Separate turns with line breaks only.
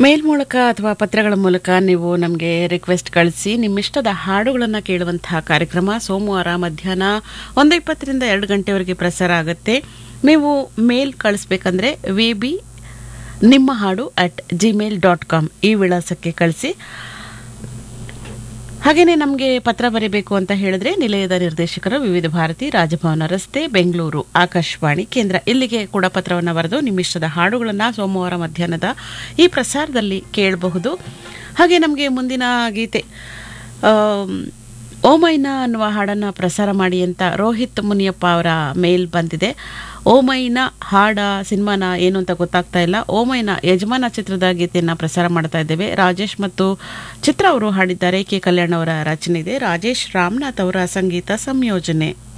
ಮೇಲ್ ಮೂಲಕ ಅಥವಾ ಪತ್ರಗಳ ಮೂಲಕ ನೀವು ನಮಗೆ ರಿಕ್ವೆಸ್ಟ್ ಕಳಿಸಿ ನಿಮ್ಮಿಷ್ಟದ ಹಾಡುಗಳನ್ನು ಕೇಳುವಂತಹ ಕಾರ್ಯಕ್ರಮ ಸೋಮವಾರ ಮಧ್ಯಾಹ್ನ ಒಂದು ಇಪ್ಪತ್ತರಿಂದ ಎರಡು ಗಂಟೆವರೆಗೆ ಪ್ರಸಾರ ಆಗುತ್ತೆ ನೀವು ಮೇಲ್ ಕಳಿಸ್ಬೇಕಂದ್ರೆ ವಿ ಬಿ ನಿಮ್ಮ ಹಾಡು ಅಟ್ ಜಿಮೇಲ್ ಡಾಟ್ ಕಾಮ್ ಈ ವಿಳಾಸಕ್ಕೆ ಕಳಿಸಿ ಹಾಗೆಯೇ ನಮಗೆ ಪತ್ರ ಬರೀಬೇಕು ಅಂತ ಹೇಳಿದ್ರೆ ನಿಲಯದ ನಿರ್ದೇಶಕರು ವಿವಿಧ ಭಾರತಿ ರಾಜಭವನ ರಸ್ತೆ ಬೆಂಗಳೂರು ಆಕಾಶವಾಣಿ ಕೇಂದ್ರ ಇಲ್ಲಿಗೆ ಕೂಡ ಪತ್ರವನ್ನು ಬರೆದು ನಿಮ್ಮಿಷ್ಟದ ಹಾಡುಗಳನ್ನು ಸೋಮವಾರ ಮಧ್ಯಾಹ್ನದ ಈ ಪ್ರಸಾರದಲ್ಲಿ ಕೇಳಬಹುದು ಹಾಗೆ ನಮಗೆ ಮುಂದಿನ ಗೀತೆ ಆಮ್, ಓಮೈನ ಅನ್ನುವ ಹಾಡನ್ನು ಪ್ರಸಾರ ಮಾಡಿ ಅಂತ ರೋಹಿತ್ ಮುನಿಯಪ್ಪ ಅವರ ಮೇಲ್ ಬಂದಿದೆ ಓಮೈನ ಹಾಡ ಸಿನಿಮಾನ ಏನು ಅಂತ ಗೊತ್ತಾಗ್ತಾ ಇಲ್ಲ ಓಮೈನ ಯಜಮಾನ ಚಿತ್ರದ ಗೀತೆಯನ್ನು ಪ್ರಸಾರ ಮಾಡ್ತಾ ಇದ್ದೇವೆ ರಾಜೇಶ್ ಮತ್ತು ಚಿತ್ರ ಅವರು ಹಾಡಿದ್ದಾರೆ ಕೆ ಕಲ್ಯಾಣ್ ಅವರ ರಚನೆ ಇದೆ ರಾಜೇಶ್ ರಾಮನಾಥ್ ಅವರ ಸಂಗೀತ ಸಂಯೋಜನೆ